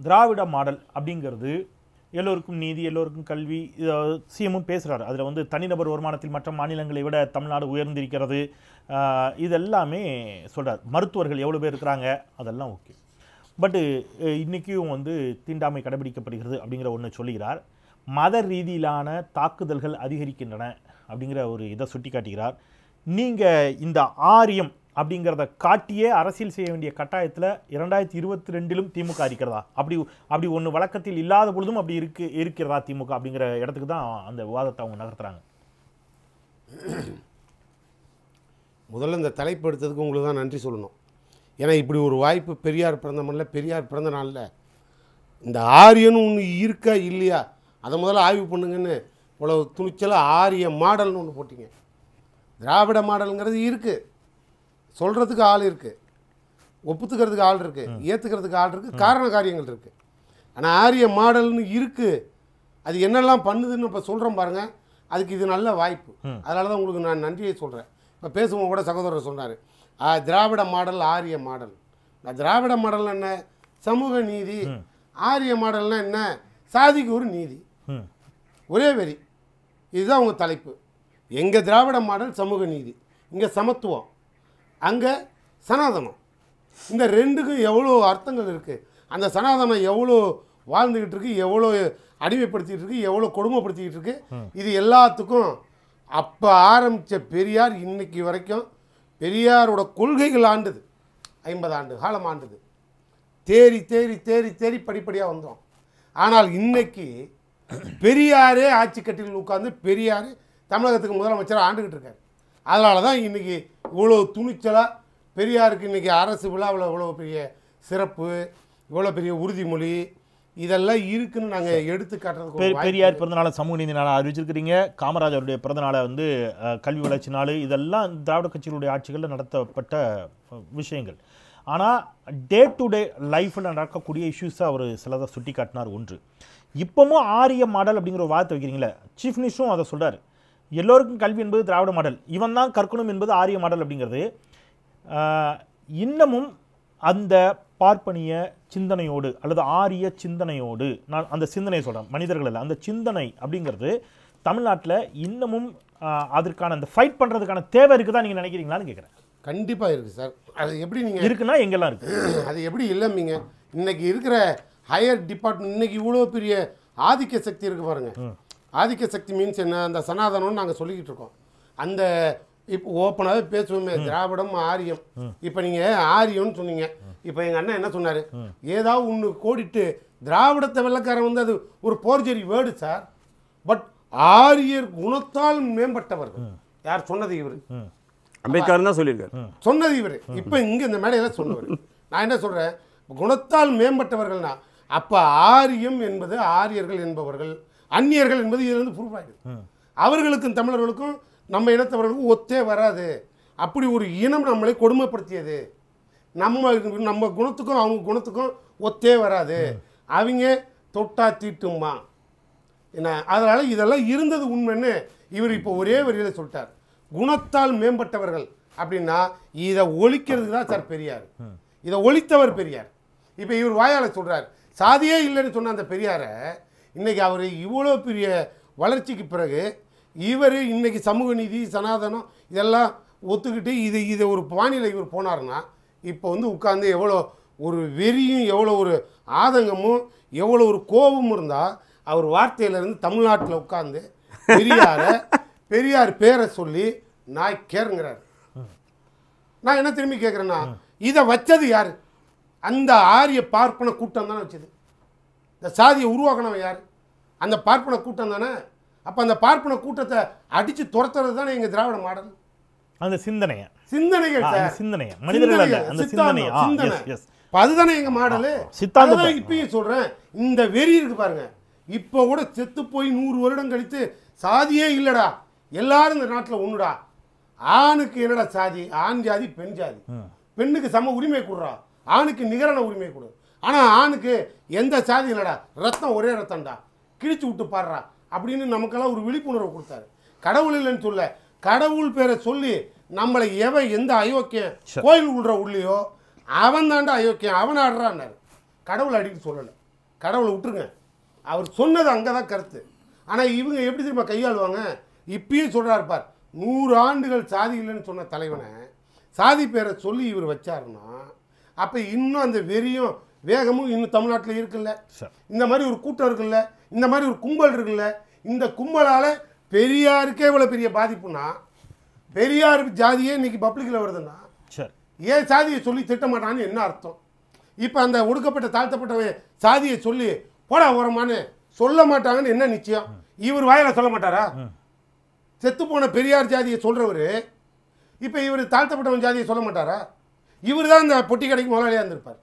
திராவிட model அப்படிங்கிறது எல்லோருக்கும் நீதி எல்லோருக்கும் கல்வி சிஎம்மும் பேசுகிறாரு அதில் வந்து தனிநபர் வருமானத்தில் மற்ற மாநிலங்களை விட தமிழ்நாடு உயர்ந்திருக்கிறது ஆஹ் இதெல்லாமே சொல்றார் மருத்துவர்கள் எவ்வளோ பேர் இருக்கிறாங்க அதெல்லாம் ஓகே பட்டு இன்றைக்கும் வந்து தீண்டாமை கடைபிடிக்கப்படுகிறது அப்படிங்கிற ஒன்று சொல்லுகிறார் மத ரீதியிலான தாக்குதல்கள் அதிகரிக்கின்றன அப்படிங்கிற ஒரு இதை சுட்டி காட்டுகிறார் நீங்கள் இந்த ஆரியம் அப்படிங்கிறத காட்டியே அரசியல் செய்ய வேண்டிய கட்டாயத்தில் இரண்டாயிரத்தி இருபத்தி ரெண்டிலும் திமுக இருக்கிறதா அப்படி அப்படி ஒன்று வழக்கத்தில் இல்லாத பொழுதும் அப்படி இருக்கு இருக்கிறதா திமுக அப்படிங்கிற இடத்துக்கு தான் அந்த விவாதத்தை அவங்க நகர்த்துறாங்க முதல்ல இந்த தலைப்பு எடுத்ததுக்கு உங்களுக்கு தான் நன்றி சொல்லணும் ஏன்னா இப்படி ஒரு வாய்ப்பு பெரியார் பிறந்த மண்ணில் பெரியார் பிறந்த நாளில் இந்த ஆரியன்னு ஒன்று இருக்கா இல்லையா அதை முதல்ல ஆய்வு பண்ணுங்கன்னு இவ்வளவு துணிச்சலாக ஆரிய மாடல்னு ஒன்று போட்டிங்க திராவிட மாடலுங்கிறது இருக்குது சொல்கிறதுக்கு ஆள் இருக்குது ஒப்புத்துக்கிறதுக்கு ஆள் இருக்குது ஏற்றுக்கிறதுக்கு ஆள் இருக்குது காரண காரியங்கள் இருக்குது ஆனால் ஆரிய மாடல்னு இருக்குது அது என்னெல்லாம் பண்ணுதுன்னு இப்போ சொல்கிறோம் பாருங்கள் அதுக்கு இது நல்ல வாய்ப்பு அதனால தான் உங்களுக்கு நான் நன்றியை சொல்கிறேன் இப்போ பேசும்போது கூட சகோதரர் சொன்னார் திராவிட மாடல் ஆரிய மாடல் நான் திராவிட மாடல் என்ன சமூக நீதி ஆரிய மாடல்னா என்ன சாதிக்கு ஒரு நீதி ம் ஒரே வரி இதுதான் உங்கள் தலைப்பு எங்கள் திராவிட மாடல் சமூக நீதி இங்கே சமத்துவம் அங்கே சனாதனம் இந்த ரெண்டுக்கும் எவ்வளோ அர்த்தங்கள் இருக்குது அந்த சனாதனம் எவ்வளோ வாழ்ந்துக்கிட்டு இருக்கு எவ்வளோ அடிமைப்படுத்திக்கிட்டு இருக்கு எவ்வளோ கொடுமைப்படுத்திக்கிட்டு இருக்கு இது எல்லாத்துக்கும் அப்போ ஆரம்பித்த பெரியார் இன்னைக்கு வரைக்கும் பெரியாரோட கொள்கைகள் ஆண்டுது ஐம்பது ஆண்டு காலம் ஆண்டுது தேறி தேறி தேறி தேறி படிப்படியாக வந்தோம் ஆனால் இன்னைக்கு பெரியாரே ஆட்சி கட்டில் உட்கார்ந்து பெரியார் தமிழகத்துக்கு முதலமைச்சர் ஆண்டுகிட்டு இருக்காரு அதனால தான் இன்னைக்கு இவ்வளோ துணிச்சலாக பெரியாருக்கு இன்னைக்கு அரசு விழாவில் இவ்வளோ பெரிய சிறப்பு இவ்வளோ பெரிய உறுதிமொழி இதெல்லாம் இருக்குன்னு நாங்கள் எடுத்து காட்டுறதுக்கு ஒரு பெ- வாய்ப்பு பெரியார் பிறந்த நாளை சமூக நீதி நாளை அறிவிச்சிருக்கிறீங்க காமராஜருடைய பிறந்த நாளை வந்து அஹ், கல்வி வளர்ச்சி நாள் இதெல்லாம் திராவிட கட்சிகளுடைய ஆட்சிகளில் நடத்தப்பட்ட அஹ், விஷயங்கள் ஆனால் டே டு டே லைஃப்பில் நடக்கக்கூடிய இஷ்யூஸை அவர் சிலதை சுட்டி காட்டினார் ஒன்று இப்போவும் ஆரிய மாடல் அப்படிங்கிற ஒரு வார்த்தை வைக்கிறீங்களே சீஃப் மினிஸ்டரும் அதை சொல்றாரு எல்லோருக்கும் கல்வி என்பது திராவிட மாடல் இவன் தான் கற்கணும் என்பது ஆரிய மாடல் அப்படிங்கிறது ஆஹ், இன்னமும் அந்த பார்ப்பனிய சிந்தனையோடு அல்லது ஆரிய சிந்தனையோடு நான் அந்த சிந்தனையை சொல்கிறேன் மனிதர்கள் அல்ல அந்த சிந்தனை அப்படிங்கிறது தமிழ்நாட்டில் இன்னமும் ஆஹ், அதற்கான அந்த ஃபைட் பண்ணுறதுக்கான தேவை இருக்குதா நீங்கள் நினைக்கிறீங்களான்னு கேட்குறேன் கண்டிப்பாக இருக்குது சார் அது எப்படி நீங்கள் இருக்குன்னா எங்கெல்லாம் இருக்குது அது எப்படி இல்லைம்பிங்க இன்னைக்கு இருக்கிற ஹையர் டிபார்ட்மெண்ட் இன்னைக்கு இவ்வளோ பெரிய ஆதிக்க சக்தி இருக்கு பாருங்க ஆதிக்க சக்தி மீன்ஸ் என்ன அந்த சனாதனம்னு நாங்கள் சொல்லிக்கிட்டு இருக்கோம் அந்த இப்போ ஓப்பனாகவே பேசுவோமே திராவிடம் ஆரியம் இப்போ நீங்கள் ஆரியம்னு சொன்னீங்க இப்போ எங்கள் அண்ணன் என்ன சொன்னார் ஏதாவது ஒன்று கோடிட்டு திராவிடத்தை வெள்ளக்காரன் வந்து அது ஒரு போர்ஜரி வேர்டு சார் பட் ஆரியர் குணத்தால் மேம்பட்டவர்கள் யார் சொன்னது இவர் அம்பேத்கர் தான் சொல்லியிருக்காரு சொன்னது இவர் இப்போ இங்கே இந்த மேடையில சொன்னவர் நான் என்ன சொல்கிறேன் குணத்தால் மேம்பட்டவர்கள்னா அப்போ ஆரியம் என்பது ஆரியர்கள் என்பவர்கள் அந்நியர்கள் என்பது இதுலேருந்து ப்ரூவ் ஆகிடுது அவர்களுக்கும் தமிழர்களுக்கும் நம்ம இனத்தவர்களுக்கும் ஒத்தே வராது அப்படி ஒரு இனம் நம்மளை கொடுமைப்படுத்தியது நம்ம நம்ம குணத்துக்கும் அவங்க குணத்துக்கும் ஒத்தே வராது அவங்க தொட்டா தீட்டுமா என்ன அதனால் இதெல்லாம் இருந்தது உண்மைன்னு இவர் இப்போ ஒரே வரியில் சொல்லிட்டார் குணத்தால் மேம்பட்டவர்கள் அப்படின்னா இதை ஒழிக்கிறதுக்கு தான் சார் பெரியார் இதை ஒழித்தவர் பெரியார் இப்போ இவர் வாயால் சொல்றார் சாதியே இல்லைன்னு சொன்ன அந்த பெரியாரை இன்னைக்கு அவர் இவ்வளோ பெரிய வளர்ச்சிக்கு பிறகு இவர் இன்னைக்கு சமூக நீதி சனாதனம் இதெல்லாம் ஒத்துக்கிட்டு இது இதை ஒரு பாணியில் இவர் போனாருன்னா இப்போ வந்து உட்கார்ந்து எவ்வளோ ஒரு வெறியும் எவ்வளோ ஒரு ஆதங்கமும் எவ்வளோ ஒரு கோபமும் இருந்தால் அவர் வார்த்தையிலேருந்து தமிழ்நாட்டில் உட்கார்ந்து பெரியார பெரியார் பேரை சொல்லி நாய்க்கேருங்கிறார் நான் என்ன திரும்பி கேட்குறேன்னா இதை வச்சது யார் அந்த ஆரிய பார்ப்பன கூட்டம் தானே வச்சது இந்த சாதியை உருவாக்கினவன் யார் அந்த பார்ப்பன கூட்டம் தானே அப்போ அந்த பார்ப்பன கூட்டத்தை அடித்து துரத்துறது தானே எங்கள் திராவிட மாடல் அந்த சிந்தனையை சிந்தனைகள் ஆ, அந்த சார். சிந்தனையை மனிதர்கள் அல்ல சிந்தனைகள், அந்த சித்தாந்தம், சிந்தனை ஆ சிந்தனை. எஸ் எஸ் இப்ப அதுதானே எங்க மாடலு சித்தாந்தம் அதுதான் இப்பயும் சொல்றேன் இந்த வெறி இருக்கு பாருங்க இப்போ கூட செத்து போய் நூறு வருடம் கழித்து சாதியே இல்லடா எல்லாரும் இந்த நாட்டில் ஒண்ணுடா ஆணுக்கு என்னடா சாதி ஆண் ஜாதி பெண் ஜாதி பெண்ணுக்கு சம உரிமை கொடுறா ஆணுக்கு நிகரான உரிமை கொடு ஆனா ஆணுக்கு எந்த சாதி இல்லடா ரத்தம் ஒரே ரத்தம்டா கிழிச்சு விட்டு பாடுறா அப்படின்னு நமக்கெல்லாம் ஒரு விழிப்புணர்வு கொடுத்தாரு கடவுள் இல்லைன்னு சொல்ல கடவுள் பேரை சொல்லி நம்மளை எவன் எந்த அயோக்கியம் கோயில் உள்ள உள்ளையோ அவன் தாண்டா அயோக்கியம் அவன் ஆடுறான்னாரு கடவுள் அடிக்க சொல்லலை கடவுளை விட்டுருங்க அவர் சொன்னது அங்கே தான் கருத்து ஆனால் இவங்க எப்படி தெரியுமா கையாளுவாங்க இப்பயும் சொல்கிறாரு பார் நூறு ஆண்டுகள் சாதி இல்லைன்னு சொன்ன தலைவனை சாதி பேரை சொல்லி இவர் வச்சாருன்னா அப்போ இன்னும் அந்த வெறியும் வேகமும் இன்னும் தமிழ்நாட்டில் இருக்குல்ல சரி. இந்த மாதிரி ஒரு கூட்டம் இருக்குல்ல இந்த மாதிரி ஒரு கும்பல் இருக்குல்ல இந்த கும்பலால் பெரியாருக்கே இவ்வளோ பெரிய பாதிப்புனா பெரியார் ஜாதியே இன்னைக்கு பப்ளிக்கில் வருதுன்னா சரி ஏன் சாதியை சொல்லி திட்டமாட்டான்னு என்ன அர்த்தம் இப்போ அந்த ஒடுக்கப்பட்ட தாழ்த்தப்பட்டவன் சாதியை சொல்லி போடா ஓரமான்னு சொல்ல மாட்டாங்கன்னு என்ன நிச்சயம் இவர் வாயில சொல்ல மாட்டாரா செத்து போன பெரியார் ஜாதியை சொல்றவர் இப்போ இவர் தாழ்த்தப்பட்டவன் ஜாதியை சொல்ல மாட்டாரா இவர் தான் இந்த பொட்டி கடைக்கு முதலாளியாக இருந்திருப்பார்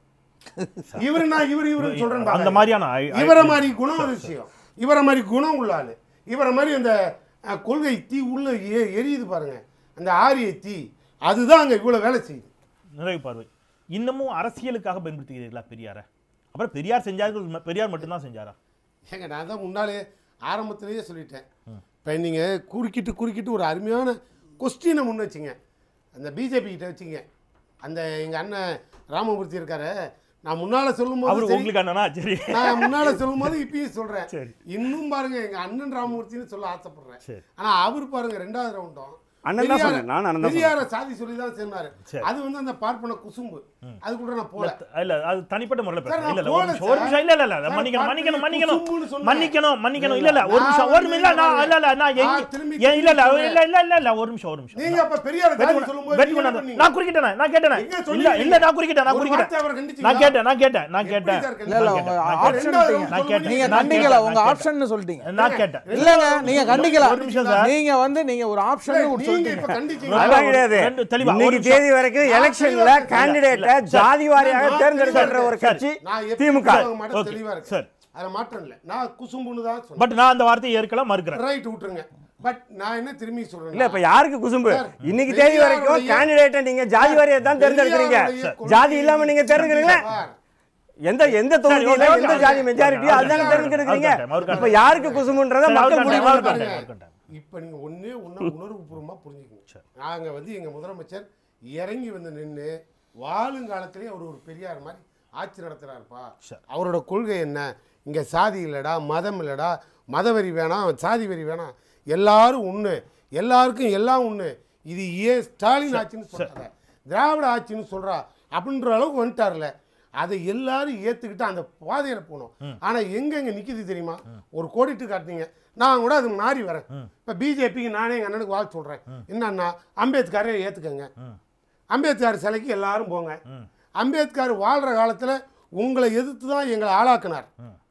இவரு நான் இவர் இவருன்னு சொல்றேன் அந்த பாருங்க. மாதிரியான ஐ- ஐ- இவரை மாதிரி குணம் ஒரு விஷயம் இவரை மாதிரி குணம் உள்ள ஆளு இவரை மாதிரி அந்த அஹ், கொள்கை தீ உள்ள எ- எரியுது பாருங்க அந்த ஆரிய தீ அதுதான் அங்க இவ்வளவு வேலை செய்யுது நிறைவு பார்வை இன்னமும் அரசியலுக்காக பயன்படுத்துகிறீர்களா பெரியாரை அப்புறம் பெரியார் செஞ்சார்கள் பெரியார் மட்டும்தான் செஞ்சாரா ஏங்க நான் தான் முன்னாலே ஆரம்பத்திலேயே சொல்லிட்டேன் இப்போ நீங்கள் குறுக்கிட்டு குறுக்கிட்டு ஒரு அருமையான கொஸ்டினை முன் வச்சிங்க அந்த பிஜேபி கிட்ட வச்சிங்க அந்த எங்கள் அண்ணன் ராமமூர்த்தி இருக்காரு நான் முன்னால் சொல்லும்போது அவரு சரி, உங்களுக்கு அண்ணனா சரி நான் முன்னால சொல்லும்போது இப்பயும் சொல்றேன் சரி. இன்னும் பாருங்க எங்க அண்ணன் ராமமூர்த்தின்னு சொல்ல ஆசைப்படுறேன் சரி. ஆனா அவர் பாருங்க ரெண்டாவது ரவுண்டும் அண்ணன் தான் சொன்னேன். நான் அண்ணன் தான் பெரியார சாதி சொல்லி தான் சொன்னாரு சரி. அது வந்து அந்த பார்ப்பன குசும்பு அது கூட நான் போல இல்ல அது தனிப்பட்ட முறையில் சார், பேசுறேன் இல்ல இல்ல நான் ஒரு போல நிமிஷம் ஒரு சார். நிமிஷம் இல்ல இல்ல இல்ல சார், மன்னிக்கணும் மன்னிக்கணும் மன்னிக்கணும் குசும்புன்னு சொன்னேன். மன்னிக்கணும் மன்னிக்கணும் இல்ல இல்ல ஒரு நான் நிமிஷம் ஒரு வந்து நிமிஷம் நான் இல்ல இல்ல நான் நான் எங்க- திரும்பி ஏன் இல்ல இல்ல திரும்பி இல்ல இல்ல இல்ல இல்ல ஒரு நிமிஷம் ஒரு நிமிஷம் நீங்க அப்ப பெரியார வெயிட் சாதி பண்ணு, சொல்லும்போது வெயிட் நீங்க பண்ணு. என்ன பண்ணீங்க? நான் குறுக்கிட்டேனே நான் கேட்டேனே எங்க இல்ல சொன்னீங்க? இல்ல நான் குறுக்கிட்டேன் நான் ஒரு குறுக்கிட்டேன் வார்த்தை அவரை கண்டிச்சீங்களா? நான் கேட்டேன் நான் கேட்டேன் நான் எப்படி கேட்டேன் சார் இல்ல இல்ல உங்க நான் ஆப்ஷன் கேட்டேன். நான் கேட்டேன் நீங்க நான் கண்டிக்கல கேட்டேன், உங்க நான் ஆப்ஷன் சொல்லிட்டீங்க நான் கேட்டேன் இல்லங்க நீங்க கண்டிக்கல ஒரு நிமிஷம் சார். நீங்க வந்து நீங்க ஒரு ஆப்ஷன் நீங்க இப்ப சொல்லிட்டீங்க கண்டிச்சீங்க அதெல்லாம் கிடையாது ரெண்டு தெளிவா, ஒரு இன்னைக்கு நிமிஷம். தேதி வரைக்கும் எலெக்ஷன்ல தெளிவா கேண்டிடேட்டை ஜாதி வாரியாக நான் தேர்ந்தெடுக்கிற ஒரு தெளிவா கட்சி நான் எப்படி திமுக சொல்லுவாங்க மட்டும் ஓகே, தெளிவா இருக்கு சார். அதுல மாற்றம் இல்ல நான் குசும்புன்னு தான் சொன்னேன் பட் நான் அந்த வார்த்தையை ஏற்கல மறுக்கிறேன் ரைட் விட்டுருங்க பட் நான் என்ன திரும்பி சொல்றேன் இல்ல இப்ப யாருக்கு குசும்பு சார், இன்னைக்கு தேதி வரைக்கும் பெரியாருடைய- கேண்டிடேட்டை நீங்க ஜாதி வாரியை தான் தேர்ந்தெடுக்கிறீங்க பெரியாருடைய ஜாதி இல்லாம நீங்க தேர்ந்தெடுக்கிறீங்களா பார். எந்த எந்த தொகுதியில ஓகே, எந்த ஓகே, ஜாதி ஓகே. மெஜாரிட்டியோ ஓகே, அதுதானே ஓகே. தேர்ந்தெடுக்கிறீங்க அவருக்காக, அவருக்காக. இப்ப யாருக்கு குசும்புன்றத சரி, மக்கள் அவருக்காக, முடிவு அவருக்காக, பண்ணிப்பாங்க அவருக்காக. இப்ப நீங்க ஒண்ணே ஒண்ணு உணர்வுபூர்வமா புரிஞ்சுக்கணும் நாங்க வந்து எங்க முதலமைச்சர் இறங்கி வந்து நின்று வாழுங்காலத்திலேயே அவர் ஒரு பெரியார் மாதிரி ஆட்சி நடத்துறாருப்பா சரி. அவரோட கொள்கை என்ன இங்க சாதி இல்லடா மதம் இல்லடா மதவெறி வேணாம் சாதி வெறி வேணாம் எல்லாரும் ஒண்ணு எல்லாருக்கும் எல்லாம் ஒண்ணு இது ஏன் ஸ்டாலின் ஆட்சின்னு சொல்றாங்க திராவிட ஆட்சின்னு சொல்றா அப்படின்ற அளவுக்கு வந்துட்டார்ல அதை எல்லாரும் ஏத்துக்கிட்டு அந்த பாதையில போனோம் ஆனா எங்க எங்க நிக்குது தெரியுமா ஒரு கோடிட்டு காட்டுனீங்க நான் கூட அது மாறி வரேன் இப்ப பிஜேபிக்கு நானே எங்க அண்ணனுக்கு வாழ் சொல்றேன் என்னன்னா அம்பேத்கரை ஏத்துக்கங்க அம்பேத்கர் சிலைக்கு எல்லாரும் போங்க அம்பேத்கர் வாழ்ற காலத்துல உங்களை எதிர்த்து தான் எங்களை ஆளாக்குனார்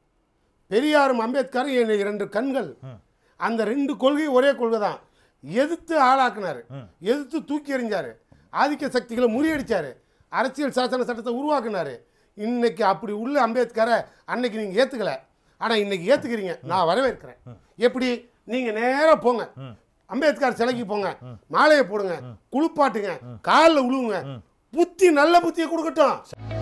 பெரியாரும் அம்பேத்கரும் என் இரண்டு கண்கள் அந்த ரெண்டு கொள்கை ஒரே கொள்கை தான் எதிர்த்து ஆளாக்குனாரு எதிர்த்து தூக்கி எறிஞ்சாரு ஆதிக்க சக்திகளை முறியடிச்சாரு அரசியல் சாசன சட்டத்தை உருவாக்குனாரு இன்னைக்கு அப்படி உள்ள அம்பேத்கரை அன்னைக்கு நீங்க ஏத்துக்கல ஆனா இன்னைக்கு ஏத்துக்கிறீங்க நான் வரவேற்கிறேன் எப்படி நீங்க நேரா போங்க அம்பேத்கர் சிலைக்கு போங்க மாலையை போடுங்க குளிப்பாட்டுங்க காலில் உழுவுங்க புத்தி நல்ல புத்தியை கொடுக்கட்டும்